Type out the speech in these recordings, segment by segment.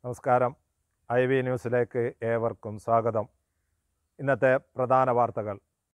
നമസ്കാരം I V ന്യൂസിലേക്ക് ഏവർക്കും സ്വാഗതം ഇന്നത്തെ പ്രധാന വാർത്തകൾ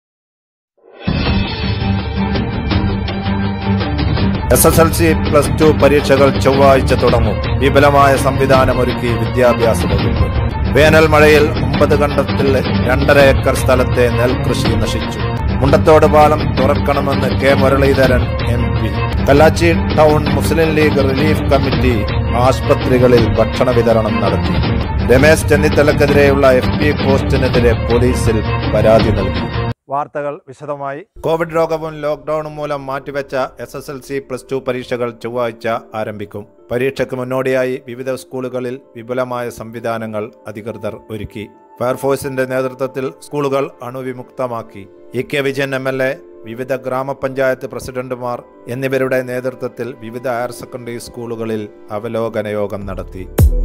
S S L C plus two പരീക്ഷകൾ ചൊവ്വാഴ്ച തുടങ്ങും വിപുലമായ സംവിധാനമൊരുക്കി വിദ്യാഭ്യാസ വകുപ്പ് വേനൽ മഴയിൽ ഒമ്പത് കണ്ടത്തിൽ രണ്ടര ഏക്കർ സ്ഥലത്തെ നെൽകൃഷി നശിച്ചു മുണ്ടത്തോട് പാലം തുറക്കണമെന്ന് K Muraleedharan M P Kallachi town Muslim League relief committee ആശുപത്രികളിൽ ഭക്ഷണ വിതരണം നടത്തി രമേശ് ചെന്നിത്തലക്കെതിരെയുള്ള എഫ് പി പോസ്റ്റിനെതിരെ പോലീസിൽ പരാതി നൽകി വാർത്തകൾ വിശദമായി കോവിഡ് രോഗവും ലോക്ക്ഡൌണും മൂലം മാറ്റിവെച്ച S S L C plus two പരീക്ഷകൾ ചൊവ്വാഴ്ച ആരംഭിക്കും പരീക്ഷയ്ക്ക് മുന്നോടിയായി വിവിധ സ്കൂളുകളിൽ വിപുലമായ സംവിധാനങ്ങൾ അധികൃതർ ഒരുക്കി ഫയർഫോഴ്സിന്റെ നേതൃത്വത്തിൽ സ്കൂളുകൾ അണുവിമുക്തമാക്കി E K Vijayan M L A വിവിധ ഗ്രാമപഞ്ചായത്ത് പ്രസിഡന്റുമാർ എന്നിവരുടെ നേതൃത്വത്തിൽ വിവിധ ഹയർ സെക്കൻഡറി സ്കൂളുകളിൽ അവലോകന യോഗം നടത്തി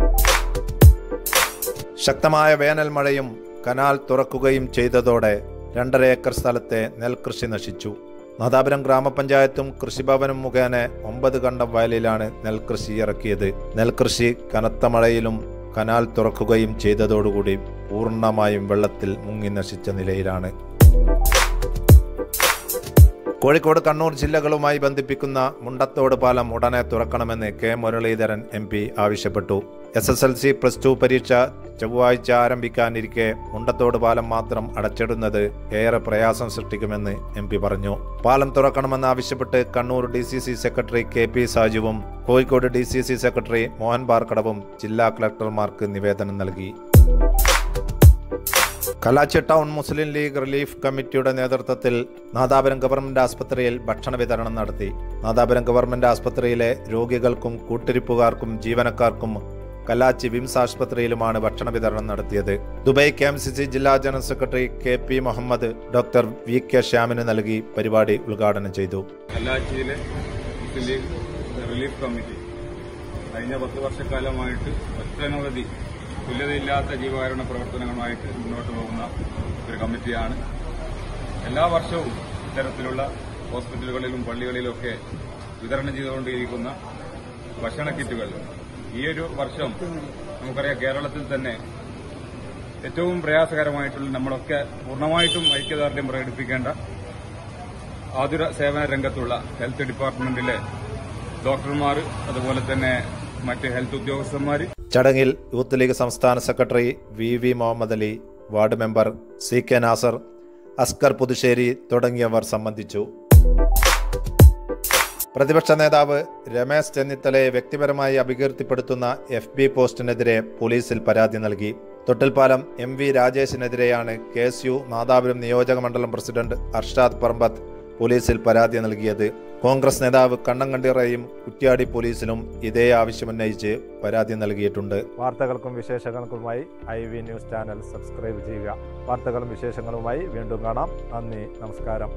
ശക്തമായ വേനൽ മഴയും കനാൽ തുറക്കുകയും ചെയ്തതോടെ രണ്ടര ഏക്കർ സ്ഥലത്തെ നെൽകൃഷി നശിച്ചു നാദാപുരം ഗ്രാമപഞ്ചായത്തും കൃഷിഭവനും മുഖേന ഒമ്പത് കണ്ടം വയലിലാണ് നെൽകൃഷി ഇറക്കിയത് നെൽകൃഷി കനത്ത മഴയിലും കനാൽ തുറക്കുകയും ചെയ്തതോടുകൂടി പൂർണ്ണമായും വെള്ളത്തിൽ മുങ്ങി നശിച്ച നിലയിലാണ് കോഴിക്കോട് കണ്ണൂർ ജില്ലകളുമായി ബന്ധിപ്പിക്കുന്ന മുണ്ടത്തോട് പാലം ഉടനെ തുറക്കണമെന്ന് കെ മുരളീധരൻ എം പി ആവശ്യപ്പെട്ടു S S L C plus two പരീക്ഷ ചൊവ്വാഴ്ച ആരംഭിക്കാനിരിക്കെ മുണ്ടത്തോട് പാലം മാത്രം അടച്ചിടുന്നത് ഏറെ പ്രയാസം സൃഷ്ടിക്കുമെന്ന് എം പി പറഞ്ഞു പാലം തുറക്കണമെന്നാവശ്യപ്പെട്ട് Kannur D C C secretary K P സാജുവും Kozhikode D C C secretary Mohan ബാർക്കടവും ജില്ലാ കളക്ടർമാർക്ക് നിവേദനം നൽകി Kalachi town Muslim League relief കമ്മിറ്റിയുടെ നേതൃത്വത്തിൽ നാദാപുരം ഗവൺമെന്റ് ആസ്പത്രിയിൽ ഭക്ഷണ വിതരണം നടത്തി നാദാപുരം ഗവൺമെന്റ് ആസ്പത്രിയിലെ രോഗികൾക്കും കൂട്ടിരിപ്പുകാർക്കും ജീവനക്കാർക്കും കലാച്ചി വിംസ് ആശുപത്രിയിലുമാണ് ഭക്ഷണ വിതരണം നടത്തിയത് Dubai K M C C ജില്ലാ general secretary K P Muhammad doctor V K ശ്യാമിന് നൽകി പരിപാടി ഉദ്ഘാടനം ചെയ്തു കല്ലാച്ചിയിലെ മുസ്ലിം ലീഗ് റിലീഫ് കമ്മിറ്റി കഴിഞ്ഞ പത്ത് വർഷക്കാലമായിട്ട് ഒട്ടനവധി തുല്യതയില്ലാത്ത ജീവകാരുണ്യ പ്രവർത്തനങ്ങളുമായിട്ട് മുന്നോട്ട് പോകുന്ന ഒരു കമ്മിറ്റിയാണ് എല്ലാ വർഷവും ഇത്തരത്തിലുള്ള ഹോസ്പിറ്റലുകളിലും പള്ളികളിലുമൊക്കെ വിതരണം ചെയ്തുകൊണ്ടിരിക്കുന്ന ഭക്ഷണ കിറ്റുകൾ ഈ ഒരു വർഷം നമുക്കറിയാം കേരളത്തിൽ തന്നെ ഏറ്റവും പ്രയാസകരമായിട്ടുള്ള നമ്മളൊക്കെ പൂർണ്ണമായിട്ടും ഐക്യദാർഢ്യം പ്രകടിപ്പിക്കേണ്ട ആതുര സേവന രംഗത്തുള്ള ഹെൽത്ത് ഡിപ്പാർട്ട്മെന്റിലെ ഡോക്ടർമാർ അതുപോലെ തന്നെ മറ്റ് ഹെൽത്ത് ഉദ്യോഗസ്ഥന്മാർ ചടങ്ങിൽ യൂത്ത് ലീഗ് സംസ്ഥാന secretary V V Muhammad Ali ward member C K Nasar Askar Puthussery തുടങ്ങിയവർ സംബന്ധിച്ചു പ്രതിപക്ഷ നേതാവ് രമേശ് ചെന്നിത്തലയെ വ്യക്തിപരമായി അപകീർത്തിപ്പെടുത്തുന്ന എഫ് ബി പോസ്റ്റിനെതിരെ പോലീസിൽ പരാതി നൽകി തൊട്ടിൽപ്പാലം എം വി രാജേഷിനെതിരെയാണ് കെ എസ് യു നാദാപുരം നിയോജക മണ്ഡലം പ്രസിഡന്റ് അർഷാദ് പറമ്പത്ത് പോലീസിൽ പരാതി നൽകിയത് കോൺഗ്രസ് നേതാവ് കണ്ണങ്കണ്ടിറയും കുറ്റ്യാടി പോലീസിലും ഇതേ ആവശ്യമുന്നയിച്ച് പരാതി നൽകിയിട്ടുണ്ട് വാർത്തകൾക്കും വിശേഷങ്ങൾക്കുമായി I V news channel subscribe ചെയ്യുക വാർത്തകളും വിശേഷങ്ങളുമായി വീണ്ടും കാണാം നന്ദി നമസ്കാരം